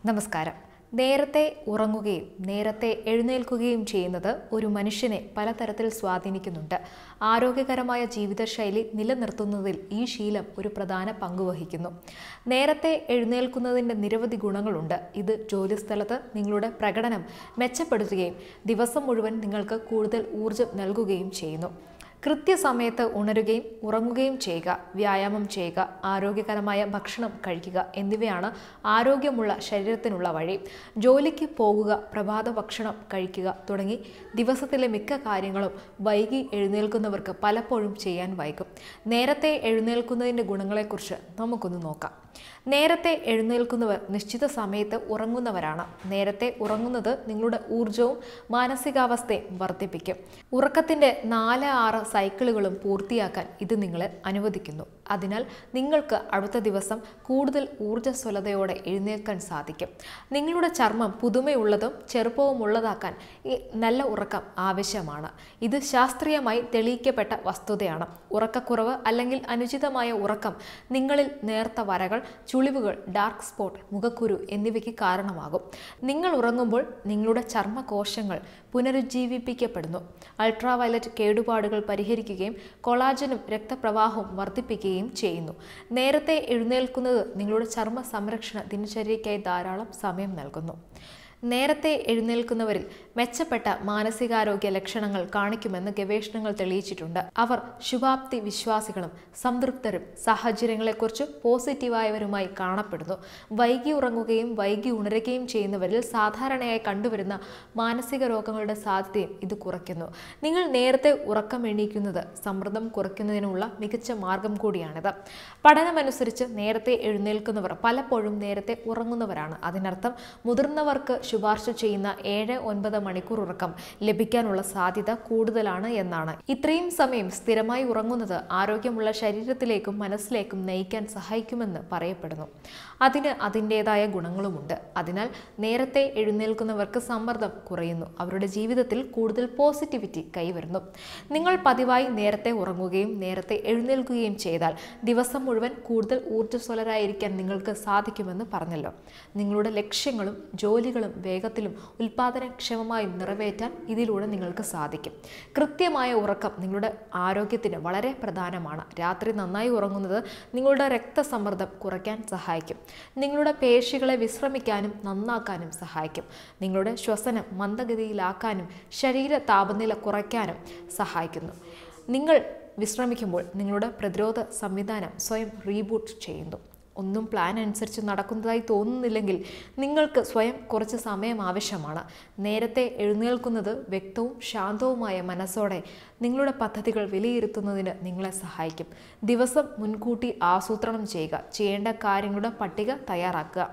നമസ്കാരം നേരത്തെ ഉറങ്ങുകയും നേരത്തെ എഴുന്നേൽക്കുകയും ചെയ്യുന്നത് ഒരു മനുഷ്യനെ പലതരത്തിൽ സ്വാധീനിക്കുന്നുണ്ട് ആരോഗ്യകരമായ ജീവിതശൈലി നിലനിർത്തുന്നതിൽ ഈ ശീലം ഒരു പ്രധാന പങ്കുവഹിക്കുന്നു നേരത്തെ എഴുന്നേൽക്കുന്നതിൻ്റെ നിരവധി ഗുണങ്ങളുണ്ട് ഇത് ജോലിസ്ഥലത്ത് നിങ്ങളുടെ പ്രകടനം മെച്ചപ്പെടുത്തുകയും ദിവസം മുഴുവൻ നിങ്ങൾക്ക് കൂടുതൽ ഊർജ്ജം നൽകുകയും ചെയ്യുന്നു കൃത്യസമയത്ത് ഉണരുകയും ഉറങ്ങുകയും ചെയ്യുക വ്യായാമം ചെയ്യുക ആരോഗ്യകരമായ ഭക്ഷണം കഴിക്കുക എന്നിവയാണ് ആരോഗ്യമുള്ള ശരീരത്തിനുള്ള വഴി ജോലിക്ക് പോകുക പ്രഭാത ഭക്ഷണം കഴിക്കുക തുടങ്ങി ദിവസത്തിലെ മിക്ക കാര്യങ്ങളും വൈകി എഴുന്നേൽക്കുന്നവർക്ക് പലപ്പോഴും ചെയ്യാൻ വൈകും നേരത്തെ എഴുന്നേൽക്കുന്നതിൻ്റെ ഗുണങ്ങളെക്കുറിച്ച് നമുക്കൊന്ന് നോക്കാം നേരത്തെ എഴുന്നേൽക്കുന്നവർ നിശ്ചിത സമയത്ത് ഉറങ്ങുന്നവരാണ് നേരത്തെ ഉറങ്ങുന്നത് നിങ്ങളുടെ ഊർജവും മാനസികാവസ്ഥയും വർദ്ധിപ്പിക്കും ഉറക്കത്തിൻ്റെ നാല് ആറ് സൈക്കിളുകളും പൂർത്തിയാക്കാൻ ഇത് നിങ്ങളെ അനുവദിക്കുന്നു അതിനാൽ നിങ്ങൾക്ക് അടുത്ത ദിവസം കൂടുതൽ ഊർജ്ജസ്വലതയോടെ എഴുന്നേൽക്കാൻ സാധിക്കും നിങ്ങളുടെ ചർമ്മം പുതുമയുള്ളതും ചെറുപ്പവുമുള്ളതാക്കാൻ ഈ നല്ല ഉറക്കം ആവശ്യമാണ് ഇത് ശാസ്ത്രീയമായി തെളിയിക്കപ്പെട്ട വസ്തുതയാണ് ഉറക്കക്കുറവ് അല്ലെങ്കിൽ അനുചിതമായ ഉറക്കം നിങ്ങളിൽ നേർത്ത വരകൾ ചുളിവുകൾ ഡാർക്ക് സ്പോട്ട് മുഖക്കുരു എന്നിവയ്ക്ക് കാരണമാകും നിങ്ങൾ ഉറങ്ങുമ്പോൾ നിങ്ങളുടെ ചർമ്മകോശങ്ങൾ പുനരുജ്ജീവിപ്പിക്കപ്പെടുന്നു അൾട്രാവയലറ്റ് കേടുപാടുകൾ പരിഹരിക്കുകയും കൊളാജനും രക്തപ്രവാഹവും വർദ്ധിപ്പിക്കുകയും ചെയ്യുന്നു നേരത്തെ എഴുന്നേൽക്കുന്നത് നിങ്ങളുടെ ചർമ്മ സംരക്ഷണ ദിനചര്യയ്ക്കായി ധാരാളം സമയം നൽകുന്നു നേരത്തെ എഴുന്നേൽക്കുന്നവരിൽ മെച്ചപ്പെട്ട മാനസികാരോഗ്യ ലക്ഷണങ്ങൾ കാണിക്കുമെന്ന് ഗവേഷണങ്ങൾ തെളിയിച്ചിട്ടുണ്ട് അവർ ശുഭാപ്തി വിശ്വാസികളും സംതൃപ്തരും സാഹചര്യങ്ങളെക്കുറിച്ച് പോസിറ്റീവായവരുമായി കാണപ്പെടുന്നു വൈകി ഉറങ്ങുകയും വൈകി ഉണരുകയും ചെയ്യുന്നവരിൽ സാധാരണയായി കണ്ടുവരുന്ന മാനസിക രോഗങ്ങളുടെ സാധ്യതയും ഇത് കുറയ്ക്കുന്നു നിങ്ങൾ നേരത്തെ ഉറക്കം എണീക്കുന്നത് സമ്മർദ്ദം കുറയ്ക്കുന്നതിനുള്ള മികച്ച മാർഗം കൂടിയാണിത് പഠനമനുസരിച്ച് നേരത്തെ എഴുന്നേൽക്കുന്നവർ പലപ്പോഴും നേരത്തെ ഉറങ്ങുന്നവരാണ് അതിനർത്ഥം മുതിർന്നവർക്ക് ശുപാർശ ചെയ്യുന്ന ഏഴ് ഒൻപത് മണിക്കൂർ ഉറക്കം ലഭിക്കാനുള്ള സാധ്യത കൂടുതലാണ് എന്നാണ് ഇത്രയും സമയം സ്ഥിരമായി ഉറങ്ങുന്നത് ആരോഗ്യമുള്ള ശരീരത്തിലേക്കും മനസ്സിലേക്കും നയിക്കാൻ സഹായിക്കുമെന്ന് പറയപ്പെടുന്നു അതിന് അതിൻ്റെതായ ഗുണങ്ങളുമുണ്ട് അതിനാൽ നേരത്തെ എഴുന്നേൽക്കുന്നവർക്ക് സമ്മർദ്ദം കുറയുന്നു അവരുടെ ജീവിതത്തിൽ കൂടുതൽ പോസിറ്റിവിറ്റി കൈവരുന്നു നിങ്ങൾ പതിവായി നേരത്തെ ഉറങ്ങുകയും നേരത്തെ എഴുന്നേൽക്കുകയും ചെയ്താൽ ദിവസം മുഴുവൻ കൂടുതൽ ഊർജ്ജസ്വലരായിരിക്കാൻ നിങ്ങൾക്ക് സാധിക്കുമെന്ന് പറഞ്ഞല്ലോ നിങ്ങളുടെ ലക്ഷ്യങ്ങളും ജോലികളും വേഗത്തിലും ഉൽപാദനക്ഷമമായും നിറവേറ്റാൻ ഇതിലൂടെ നിങ്ങൾക്ക് സാധിക്കും കൃത്യമായ ഉറക്കം നിങ്ങളുടെ ആരോഗ്യത്തിന് വളരെ പ്രധാനമാണ് രാത്രി നന്നായി ഉറങ്ങുന്നത് നിങ്ങളുടെ രക്തസമ്മർദ്ദം കുറയ്ക്കാൻ സഹായിക്കും നിങ്ങളുടെ പേശികളെ വിശ്രമിക്കാനും നന്നാക്കാനും സഹായിക്കും നിങ്ങളുടെ ശ്വസനം മന്ദഗതിയിലാക്കാനും ശരീര താപനില കുറയ്ക്കാനും സഹായിക്കുന്നു നിങ്ങൾ വിശ്രമിക്കുമ്പോൾ നിങ്ങളുടെ പ്രതിരോധ സംവിധാനം സ്വയം റീബൂട്ട് ചെയ്യുന്നു ഒന്നും പ്ലാൻ അനുസരിച്ച് നടക്കുന്നതായി തോന്നുന്നില്ലെങ്കിൽ നിങ്ങൾക്ക് സ്വയം കുറച്ച് സമയം ആവശ്യമാണ് നേരത്തെ എഴുന്നേൽക്കുന്നത് വ്യക്തവും ശാന്തവുമായ മനസ്സോടെ നിങ്ങളുടെ പദ്ധതികൾ വിലയിരുത്തുന്നതിന് നിങ്ങളെ സഹായിക്കും ദിവസം മുൻകൂട്ടി ആസൂത്രണം ചെയ്യുക ചെയ്യേണ്ട കാര്യങ്ങളുടെ പട്ടിക തയ്യാറാക്കുക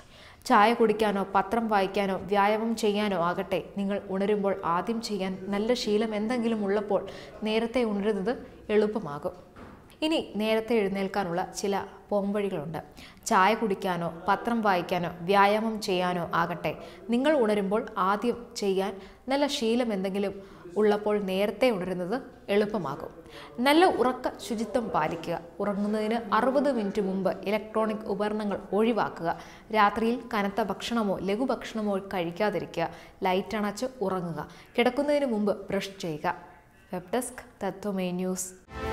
ചായ കുടിക്കാനോ പത്രം വായിക്കാനോ വ്യായാമം ചെയ്യാനോ ആകട്ടെ നിങ്ങൾ ഉണരുമ്പോൾ ആദ്യം ചെയ്യാൻ നല്ല ശീലം എന്തെങ്കിലും ഉള്ളപ്പോൾ നേരത്തെ ഉണരുന്നത് എളുപ്പമാകും ഇനി നേരത്തെ എഴുന്നേൽക്കാനുള്ള ചില പോംവഴികളുണ്ട് ചായ കുടിക്കാനോ പത്രം വായിക്കാനോ വ്യായാമം ചെയ്യാനോ ആകട്ടെ നിങ്ങൾ ഉണരുമ്പോൾ ആദ്യം ചെയ്യാൻ നല്ല ശീലം എന്തെങ്കിലും ഉള്ളപ്പോൾ നേരത്തെ ഉണരുന്നത് എളുപ്പമാകും നല്ല ഉറക്ക ശുചിത്വം പാലിക്കുക ഉറങ്ങുന്നതിന് അറുപത് മിനിറ്റ് മുമ്പ് ഇലക്ട്രോണിക് ഉപകരണങ്ങൾ ഒഴിവാക്കുക രാത്രിയിൽ കനത്ത ഭക്ഷണമോ ലഘുഭക്ഷണമോ കഴിക്കാതിരിക്കുക ലൈറ്റ് അണച്ച് ഉറങ്ങുക കിടക്കുന്നതിന് മുമ്പ് ബ്രഷ് ചെയ്യുക വെബ് ഡെസ്ക് തത്വമേ ന്യൂസ്